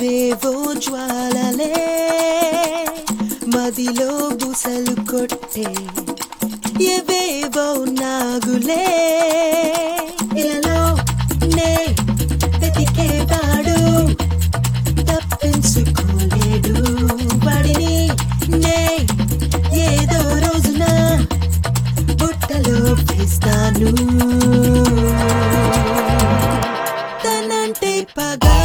ఏవేవో జ్వాలలే మదిలో బుసలు కొట్టే ఏవేవో నాగులే ఇలలో నే వెతికేవాడు తప్పించుకోలేడు వాడిని నే ఏదో రోజున బుట్టలో వేస్తాను తనంటే పగా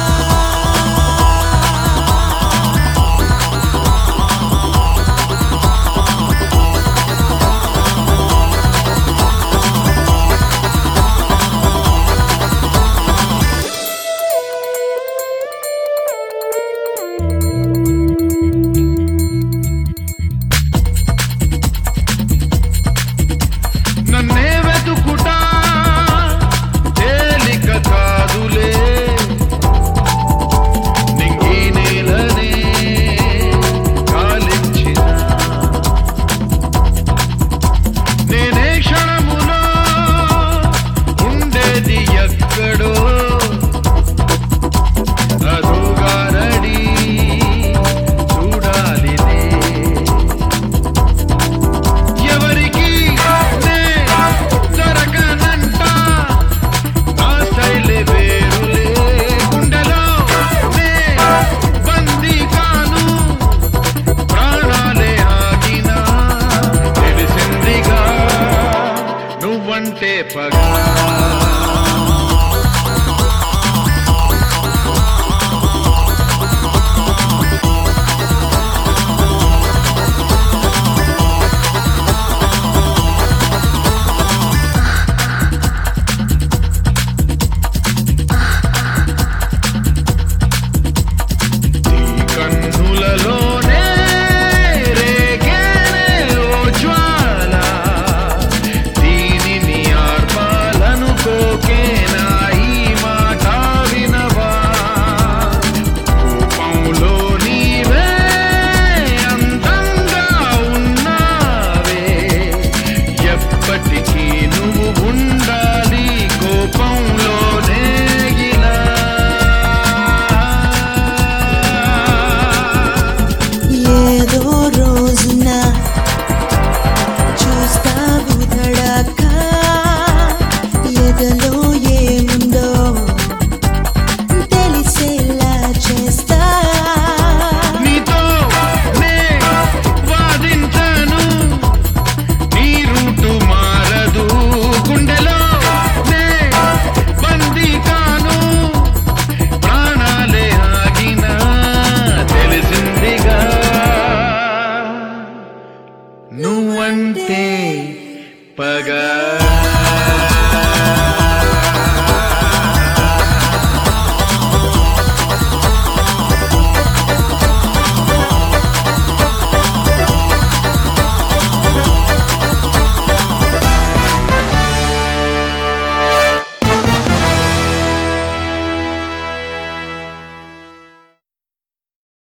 నన్నే వెతుకుటా తేలిక కాదులే నింగి నేలనే కాలించిన నేనే క్షణములో ఉండేది ఎక్కడో అదుగారడి చూడాలినే ఎవరికి నే దొరకనంట నా స్టైలే వేరులే గుండెలో నే బందీ కాను ప్రాణాలే ఆగినా తెలిసిందిగా నువ్వంటే పగా